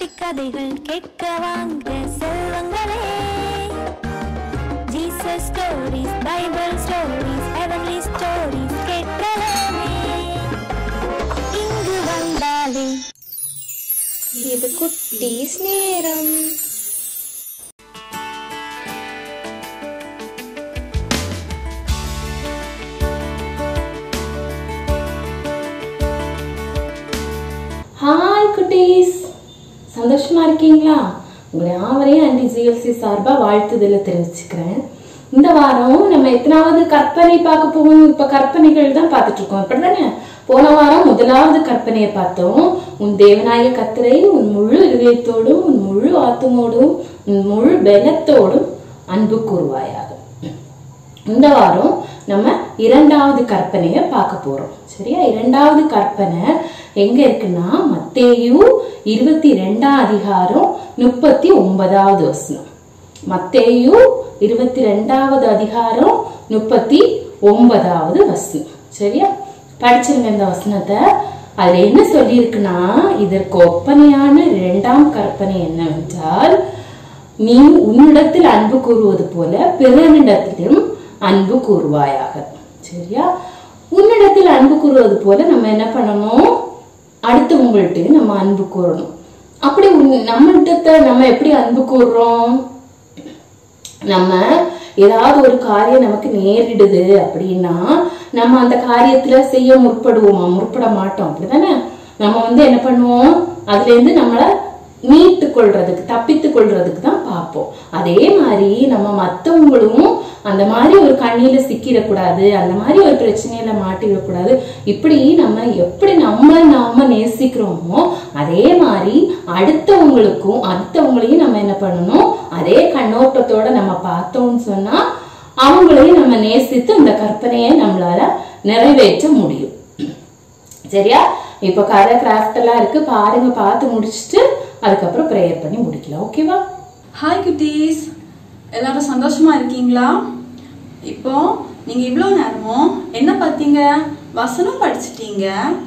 குட்டி கதைகள் கேட்க வாங்க செல்வங்களே Jesus stories Bible stories heavenly stories கேட்கலாமே இங்கு வந்தாலே இது குட்டீஸ் நேரம் ஹாய் குட்டீஸ் சந்தோஷமா இருக்கீங்களா உங்களை யாவரையும் ஆன்டி ஜிஎல்சி சார்பா வாழ்த்துதல தெரிவிச்சுக்கிறேன் இந்த வாரம் நம்ம எத்தனாவது கற்பனை பார்க்க போவோம் இப்ப கற்பனைகள் தான் பார்த்துட்டு இருக்கோம் அப்படிதானே போன வாரம் முதலாவது கற்பனையை பார்த்தோம் உன் தேவனாய கத்தரை உன் முழு இதயத்தோடும் உன் முழு ஆத்துமோடும் உன் முழு பலத்தோடும் அன்பு கூறுவாயாக இந்த வாரம் நம்ம இரண்டாவது கற்பனையை பார்க்க போறோம் சரியா இரண்டாவது கற்பனை எங்க இருக்குன்னா மத்தேயு இருபத்தி ரெண்டாம் அதிகாரம் முப்பத்தி ஒன்பதாவது வசனம் மத்தேயு இருபத்தி ரெண்டாவது அதிகாரம் முப்பத்தி ஒன்பதாவது வசனம் சரியா படிச்சிருங்க இந்த வசனத்தை அதுல என்ன சொல்லியிருக்குன்னா இதற்கு ஒப்பனையான இரண்டாம் கற்பனை என்னவென்றால் நீ உன்னிடத்தில் அன்பு கூறுவது போல பிறனிடத்திலும் அன்பு கூறுவாயாக சரியா உன்னிடத்தில் அன்பு கூறுவது போல நம்ம என்ன பண்ணணும் அடுத்தவங்கள்ட்ட நம்ம அன்பு கூறணும் அப்படி உன்- நம்மள்ட்ட நம்ம எப்படி அன்பு கூறுறோம் நம்ம ஏதாவது ஒரு காரியம் நமக்கு நேரிடுது அப்படின்னா நம்ம அந்த காரியத்துல செய்ய முற்படுவோமா முற்பட மாட்டோம் அப்படிதானே நம்ம வந்து என்ன பண்ணுவோம் அதுல இருந்து நம்மள மீட்டு கொள்றதுக்கு தப்பித்து கொள்றதுக்கு தான் பார்ப்போம் அதே மாதிரி நம்ம மத்தவங்களும் அந்த மாதிரி ஒரு கண்ணியில சிக்கிடக்கூடாது அந்த மாதிரி ஒரு பிரச்சனையில மாட்டிடக்கூடாது இப்படி நம்ம எப்படி நம்ம நாம நேசிக்கிறோமோ அதே மாதிரி அடுத்தவங்களுக்கும் அடுத்தவங்களையும் நம்ம என்ன பண்ணணும் அதே கண்ணோட்டத்தோட நம்ம பார்த்தோம்னு சொன்னா அவங்களையும் நம்ம நேசித்து அந்த கற்பனையை நம்மளால நிறைவேற்ற முடியும் சரியா இப்ப கதை கிராஃப்ட் எல்லாம் இருக்கு பாருங்க பார்த்து முடிச்சிட்டு அதுக்கப்புறம் ப்ரேயர் பண்ணி முடிக்கலாம் ஓகேவா ஹாய் குட்டீஸ் எல்லாரும் சந்தோஷமா இருக்கீங்களா இப்போ நீங்க இவ்வளோ நேரமும் என்ன பார்த்தீங்க வசனம் படிச்சிட்டீங்க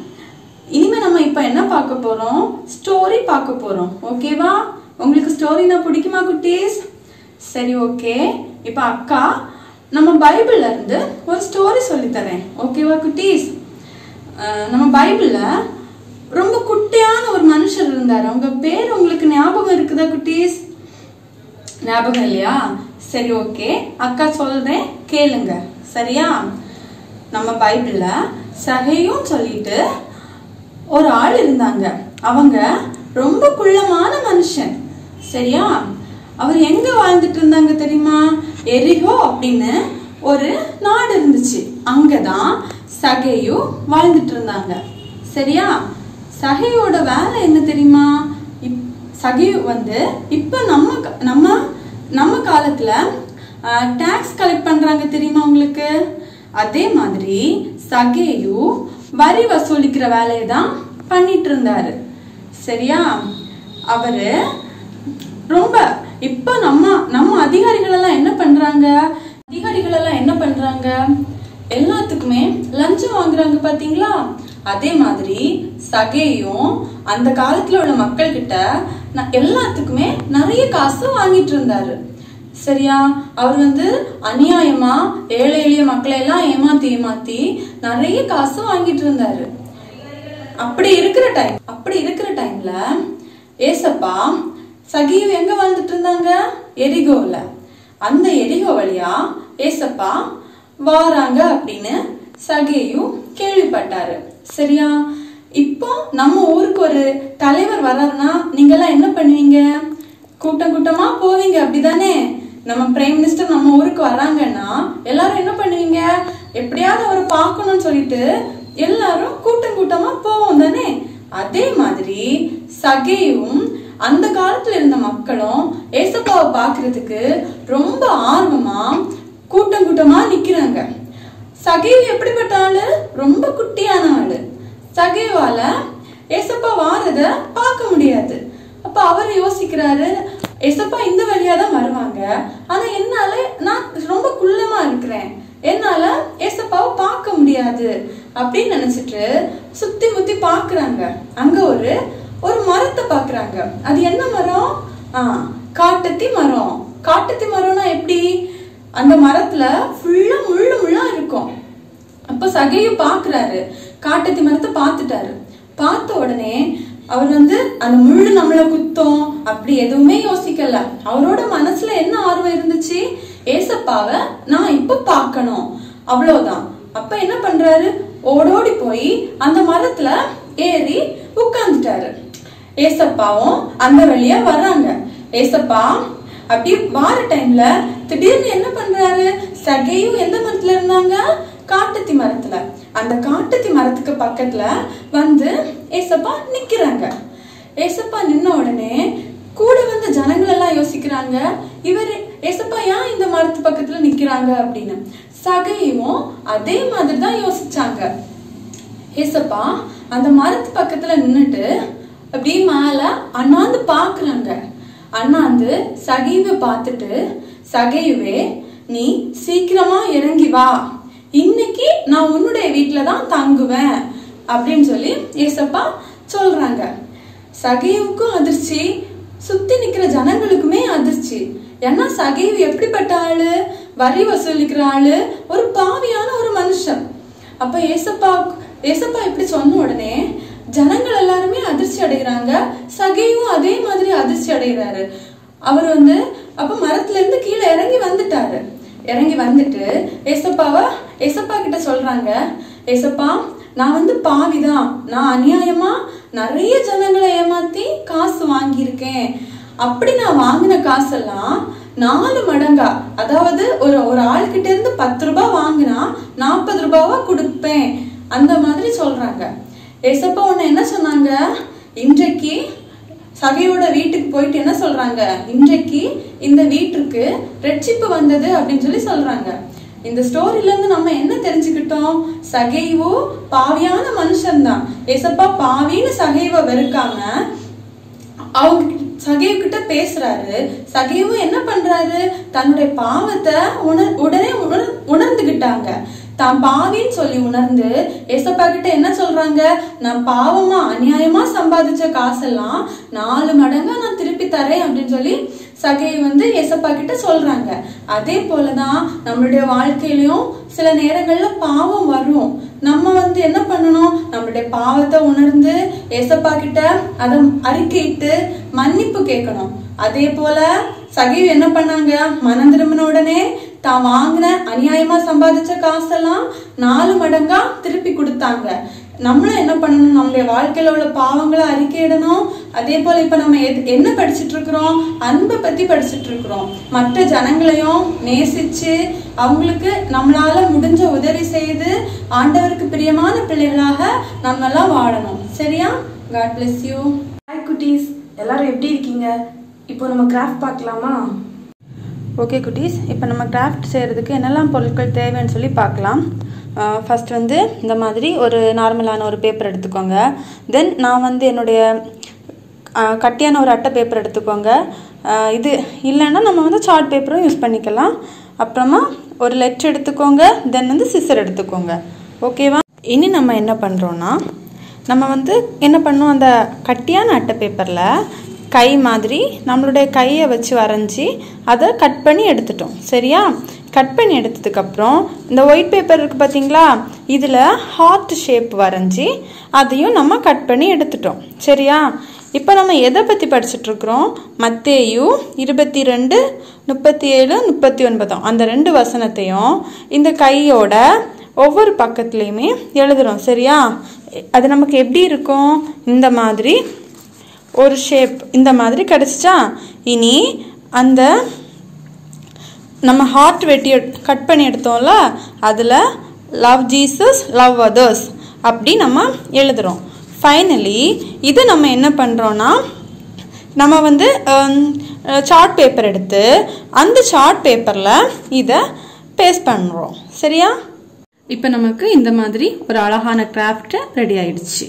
இனிமே நம்ம இப்போ என்ன பார்க்க போறோம் ஸ்டோரி பார்க்க போறோம் ஓகேவா உங்களுக்கு ஸ்டோரினா பிடிக்குமா குட்டீஸ் சரி ஓகே இப்போ அக்கா நம்ம பைபிள்ல இருந்து ஒரு ஸ்டோரி சொல்லித்தரேன் ஓகேவா குட்டீஸ் அஹ் நம்ம பைபிள்ல ரொம்ப குட்டியான ஒரு மனுஷர் இருந்தாரு அவங்க பேர் உங்களுக்கு ஞாபகம் இருக்குதா குட்டீஸ் ஞாபகம் இல்லையா சரி ஓகே அக்கா சொல்றேன் கேளுங்க சரியா நம்ம பைபிள்ல சகையும் சொல்லிட்டு ஒரு ஆள் இருந்தாங்க அவங்க ரொம்ப குள்ளமான மனுஷன் சரியா அவர் எங்க வாழ்ந்துட்டு இருந்தாங்க தெரியுமா எரிகோ அப்படின்னு ஒரு நாடு இருந்துச்சு அங்கதான் சகையு வாழ்ந்துட்டு இருந்தாங்க சரியா சகையோட வேலை என்ன தெரியுமா இப்- சகையு வந்து இப்ப நம்ம க- நம்ம நம்ம காலத்துல டாக்ஸ் கலெக்ட் பண்றாங்க தெரியுமா உங்களுக்கு அதே மாதிரி சகேயு வரி வசூலிக்கிற வேலையை தான் பண்ணிட்டு இருந்தாரு சரியா அவரு ரொம்ப இப்ப நம்ம நம்ம அதிகாரிகள் எல்லாம் என்ன பண்றாங்க அதிகாரிகள் எல்லாம் என்ன பண்றாங்க எல்லாத்துக்குமே லஞ்சம் வாங்குறாங்க பாத்தீங்களா அதே மாதிரி சகையும் அந்த காலத்துல உள்ள மக்கள் கிட்ட ந- எல்லாத்துக்குமே நிறைய காசு வாங்கிட்டு இருந்தாரு சரியா அவர் வந்து அநியாயமா ஏழை எளிய மக்களை எல்லாம் ஏமாத்தி ஏமாத்தி நிறைய காசு வாங்கிட்டு இருந்தாரு அப்படி இருக்கிற டைம் அப்படி இருக்கிற டைம்ல ஏசப்பா சகியு எங்க வாழ்ந்துட்டு இருந்தாங்க எரிகோல அந்த எரிகோ வழியா ஏசப்பா வாராங்க அப்படின்னு சகேயு கேள்விப்பட்டாரு சரியா இப்போ நம்ம ஊருக்கு ஒரு தலைவர் வர்றாருன்னா நீங்க எல்லாம் என்ன பண்ணுவீங்க கூட்டம் கூட்டமா போவீங்க அப்படிதானே நம்ம பிரைம் மினிஸ்டர் நம்ம ஊருக்கு வராங்கன்னா எல்லாரும் என்ன பண்ணுவீங்க எப்படியாவது அவரை பார்க்கணும்னு சொல்லிட்டு எல்லாரும் கூட்டம் கூட்டமா போவோம் தானே அதே மாதிரி சகையும் அந்த காலத்துல இருந்த மக்களும் ஏசப்பாவை பார்க்கிறதுக்கு ரொம்ப ஆர்வமா கூட்டம் கூட்டமா நிக்கிறாங்க சகைவு எப்படிப்பட்ட ஆளு ரொம்ப குட்டியான ஆளு சகைவால ஏசப்பா வாரத பார்க்க முடியாது அப்ப அவர் யோசிக்கிறாரு ஏசப்பா இந்த வழியா தான் வருவாங்க ஆனா என்னால நான் ரொம்ப குள்ளமா இருக்கிறேன் என்னால ஏசப்பாவை பார்க்க முடியாது அப்படின்னு நினைச்சிட்டு சுத்தி முத்தி பாக்குறாங்க அங்க ஒரு ஒரு மரத்தை பாக்குறாங்க அது என்ன மரம் ஆ காட்டத்தி மரம் காட்டத்தி மரம்னா எப்படி அந்த மரத்துல ஃபுல்லா முள்ளு முள்ளா இருக்கும் அப்ப சகையு பாக்குறாரு காட்டத்தி மரத்தை பார்த்துட்டாரு பார்த்த உடனே அவர் வந்து அந்த முள்ளு நம்மள குத்தம் அப்படி எதுவுமே யோசிக்கல அவரோட மனசுல என்ன ஆர்வம் இருந்துச்சு ஏசப்பாவை நான் இப்ப பார்க்கணும் அவ்வளவுதான் அப்ப என்ன பண்றாரு ஓடோடி போய் அந்த மரத்துல ஏறி உட்கார்ந்துட்டாரு ஏசப்பாவும் அந்த வழியா வர்றாங்க ஏசப்பா அப்படி வார டைம்ல திடீர்னு என்ன பண்றாரு சகையும் எந்த மரத்துல இருந்தாங்க காட்டுத்தி மரத்துல அந்த காட்டுத்தி மரத்துக்கு பக்கத்துல வந்து ஏசப்பா நிக்கிறாங்க ஏசப்பா நின்ன உடனே கூட வந்த ஜனங்கள் எல்லாம் யோசிக்கிறாங்க இவர் ஏசப்பா ஏன் இந்த மரத்து பக்கத்துல நிக்கிறாங்க அப்படின்னு சகையும் அதே மாதிரி தான் யோசிச்சாங்க ஏசப்பா அந்த மரத்து பக்கத்துல நின்னுட்டு அப்படியே மேல அண்ணாந்து பாக்குறாங்க அண்ணாந்து சகைவை பார்த்துட்டு சகைவே நீ சீக்கிரமா இறங்கி வா இன்னைக்கு நான் உன்னுடைய வீட்டுல தான் தங்குவேன் அப்படின்னு சொல்லி ஏசப்பா சொல்றாங்க சகைவுக்கும் அதிர்ச்சி சுத்தி நிக்கிற ஜனங்களுக்குமே அதிர்ச்சி ஏன்னா சகைவு எப்படிப்பட்ட ஆளு வரி வசூலிக்கிற ஆளு ஒரு பாவியான ஒரு மனுஷன் அப்ப ஏசப்பா ஏசப்பா இப்படி சொன்ன உடனே ஜனங்கள் எல்லாருமே அதிர்ச்சி அடைகிறாங்க சகையும் அதே மாதிரி அதிர்ச்சி அடைகிறாரு அவர் வந்து அப்ப மரத்துல இருந்து கீழே இறங்கி வந்துட்டாரு இறங்கி வந்துட்டு ஏசப்பாவ ஏசப்பா கிட்ட சொல்றாங்க ஏசப்பா நான் வந்து பாவிதான் நான் அநியாயமா நிறைய ஜனங்களை ஏமாத்தி காசு வாங்கியிருக்கேன் அப்படி நான் வாங்கின காசெல்லாம் நாலு மடங்கா அதாவது ஒரு ஒரு ஆள்கிட்ட இருந்து பத்து ரூபாய் வாங்கினா நாற்பது ரூபாவா கொடுப்பேன் அந்த மாதிரி சொல்றாங்க ஏசப்பா உன்னை என்ன சொன்னாங்க இன்றைக்கு சகையோட வீட்டுக்கு போயிட்டு என்ன சொல்றாங்க இன்றைக்கு இந்த வீட்டுக்கு ரட்சிப்பு வந்தது அப்படின்னு சொல்லி சொல்றாங்க இந்த ஸ்டோரில இருந்து நம்ம என்ன தெரிஞ்சுக்கிட்டோம் சகைவோ பாவியான மனுஷன்தான் ஏசப்பா பாவின்னு சகைவ வெறுக்காம அவங்க சகைவு கிட்ட பேசுறாரு சகைவும் என்ன பண்றாரு தன்னுடைய பாவத்தை உணர் உடனே உணர் உணர்ந்துகிட்டாங்க தான் பாவின்னு சொல்லி உணர்ந்து ஏசப்பா கிட்ட என்ன சொல்றாங்க நான் பாவமா அநியாயமா சம்பாதிச்ச காசெல்லாம் நாலு மடங்கா நான் திருப்பி தரேன் அப்படின்னு சொல்லி சகை வந்து ஏசப்பா கிட்ட சொல்றாங்க அதே போலதான் நம்மளுடைய வாழ்க்கையிலயும் சில நேரங்கள்ல பாவம் வரும் நம்ம வந்து என்ன பண்ணணும் நம்மளுடைய பாவத்தை உணர்ந்து ஏசப்பா கிட்ட அதை அறிக்கையிட்டு மன்னிப்பு கேட்கணும் அதே போல சகைவு என்ன பண்ணாங்க மனம் திரும்பின உடனே தான் வாங்கின அநியாயமா சம்பாதிச்ச காசெல்லாம் நாலு மடங்கா திருப்பி கொடுத்தாங்க நம்மளும் என்ன பண்ணணும் நம்மளுடைய வாழ்க்கையில உள்ள பாவங்களை அறிக்கையிடணும் அதே போல இப்ப நம்ம எது- என்ன படிச்சுட்டு இருக்கிறோம் அன்பை பத்தி படிச்சுட்டு இருக்கிறோம் மற்ற ஜனங்களையும் நேசிச்சு அவங்களுக்கு நம்மளால முடிஞ்ச உதவி செய்து ஆண்டவருக்கு பிரியமான பிள்ளைகளாக நம்ம எல்லாம் வாழணும் சரியா காட் bless யூ ஹாய் குட்டீஸ் எல்லாரும் எப்படி இருக்கீங்க இப்போ நம்ம கிராஃப்ட் பார்க்கலாமா ஓகே குட்டீஸ் இப்போ நம்ம கிராஃப்ட் செய்கிறதுக்கு என்னெல்லாம் பொருட்கள் தேவைன்னு சொல்லி பார்க்கலாம் ஃபர்ஸ்ட் வந்து இந்த மாதிரி ஒரு நார்மலான ஒரு பேப்பர் எடுத்துக்கோங்க தென் நான் வந்து என்னுடைய ஆஹ், கட்டியான ஒரு அட்டை பேப்பர் எடுத்துக்கோங்க ஆஹ், இது இல்லைன்னா நம்ம வந்து சார்ட் பேப்பரும் யூஸ் பண்ணிக்கலாம் அப்புறமா ஒரு லெட் எடுத்துக்கோங்க தென் வந்து சிசர் எடுத்துக்கோங்க ஓகேவா இனி நம்ம என்ன பண்ணுறோன்னா நம்ம வந்து என்ன பண்ணோம் அந்த கட்டியான அட்டை பேப்பரில் கை மாதிரி நம்மளுடைய கையை வச்சு வரைஞ்சி அதை கட் பண்ணி எடுத்துட்டோம் சரியா கட் பண்ணி எடுத்ததுக்கப்புறம் இந்த ஒயிட் பேப்பர் இருக்குது பார்த்தீங்களா இதில் ஹார்ட் ஷேப் வரைஞ்சி அதையும் நம்ம கட் பண்ணி எடுத்துட்டோம் சரியா இப்போ நம்ம எதை பற்றி படிச்சுட்ருக்குறோம் மத்தேயு இருபத்தி ரெண்டு முப்பத்தி ஏழு முப்பத்தி ஒன்பதும் அந்த ரெண்டு வசனத்தையும் இந்த கையோட ஒவ்வொரு பக்கத்துலேயுமே எழுதுறோம் சரியா அது நமக்கு எப்படி இருக்கும் இந்த மாதிரி ஒரு ஷேப் இந்த மாதிரி கிடச்சிச்சா இனி அந்த நம்ம ஹார்ட் வெட்டி கட் பண்ணி எடுத்தோம்ல அதில் லவ் ஜீசஸ் லவ் அதர்ஸ் அப்படி நம்ம எழுதுகிறோம் ஃபைனலி இது நம்ம என்ன பண்ணுறோன்னா நம்ம வந்து சார்ட் பேப்பர் எடுத்து அந்த சார்ட் பேப்பரில் இதை பேஸ்ட் பண்ணுறோம் சரியா இப்போ நமக்கு இந்த மாதிரி ஒரு அழகான கிராஃப்ட் ரெடி ஆயிடுச்சு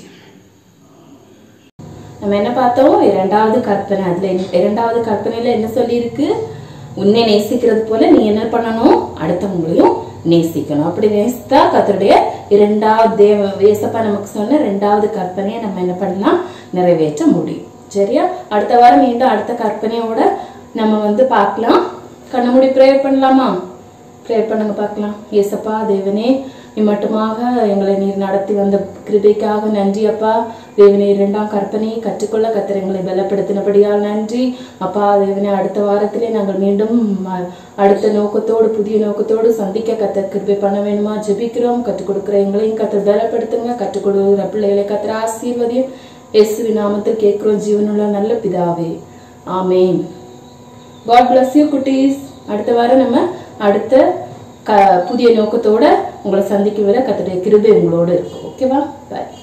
நம்ம என்ன பார்த்தோம் இரண்டாவது கற்பனை அதுல என்ன- இரண்டாவது கற்பனையில என்ன சொல்லியிருக்கு உன்னை நேசிக்கிறது போல நீ என்ன பண்ணணும் அடுத்தவங்களையும் நேசிக்கணும் அப்படி நேசித்தா கத்தருடைய இரண்டாவது தேவ ஏசப்பா நமக்கு சொன்ன ரெண்டாவது கற்பனையை நம்ம என்ன பண்ணலாம் நிறைவேற்ற முடியும் சரியா அடுத்த வாரம் மீண்டும் அடுத்த கற்பனையோட நம்ம வந்து பார்க்கலாம் கண்ண மூடி ப்ரேயர் பண்ணலாமா ப்ரேயர் பண்ணுங்க பார்க்கலாம் ஏசப்பா தேவனே இம்மட்டுமாக எங்களை நீர் நடத்தி வந்த கிருபைக்காக நன்றி அப்பா தேவனே இரண்டாம் கற்பனையை கற்றுக்கொள்ள கத்தர் எங்களை பலப்படுத்தினபடியால் நன்றி அப்பா தேவனே அடுத்த வாரத்திலே நாங்கள் மீண்டும் அஹ், அடுத்த நோக்கத்தோடு புதிய நோக்கத்தோடு சந்திக்க கத்தர் கிருபை பண்ண வேணுமா ஜெபிக்கிறோம் கற்றுக் கொடுக்குற எங்களையும் கத்தர் பலப்படுத்துங்க கற்றுக் கொடுக்குற பிள்ளைகளை கத்தர் ஆசீர்வதியும் இயேசுவி நாமத்தில் கேட்கிறோம் ஜீவனுள்ள நல்ல பிதாவே ஆமென் காட் bless you குட்டீஸ் அடுத்த வாரம் நம்ம அடுத்த க புதிய நோக்கத்தோட உங்களை சந்திக்க வர கத்துடைய கிருபை உங்களோட இருக்கும் ஓகேவா பாய்